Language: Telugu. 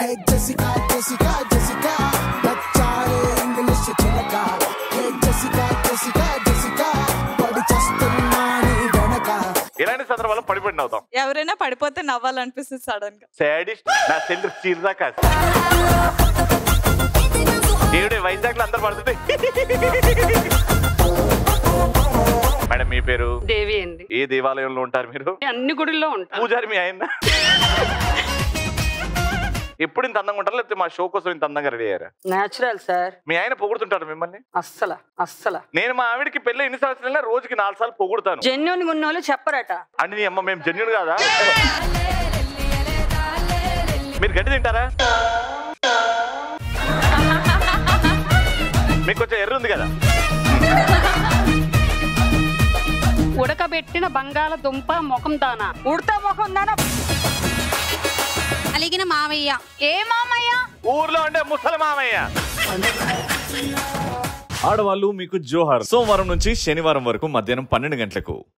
జెసికా జెసికా జెసికా నచ్చాలే ఇంగ్లీష్ చిలక హే జెసికా జెసికా జెసికా పడి చేస్తున్నా నీ వెనక ఇలాంటి సందర్భాల్లో పడిపడిన అవుతాం ఎవరైనా పడిపోతే నవ్వాలనిపిస్తుంది సడన్ గా సాడిస్ట్ నా సెల్ చీరదాకా దేవుడే వైజాగ్ లో అందరు పడుతుంటే మేడం మీ పేరు దేవి అండి ఏ దేవాలయంలో ఉంటారు మీరు అన్ని గుడుల్లో ఉంటాను పూజారి మీ ఆయన ఎప్పుడు ఇంత అందంగా ఉంటారు లేకపోతే మా షో కోసం ఇంత అందంగా రెడీ అయ్యారా నేచురల్ సార్ మీ ఆయన పొగుడుతుంటారు మిమ్మల్ని అస్సల అస్సల నేను మా ఆవిడకి పెళ్ళి ఎన్ని సంవత్సరాలైనా రోజుకి నాలుగు సార్లు పొగుడుతాను జెన్యున్ ఉన్న వాళ్ళు చెప్పరట అంటే నీ అమ్మ మేము జెన్యున్ కాదా మీరు గడ్డి తింటారా మీకు కొంచెం ఎర్ర ఉంది కదా ఉడకబెట్టిన బంగాళదుంప ముఖం దానా ఉడతా ముఖం దానా అలిగిన మావయ్య ఏ మామయ్య ఊర్లో ఉండే ముసలి మామయ్య ఆడవాళ్ళు మీకు జోహార్ సోమవారం నుంచి శనివారం వరకు మధ్యాహ్నం పన్నెండు గంటలకు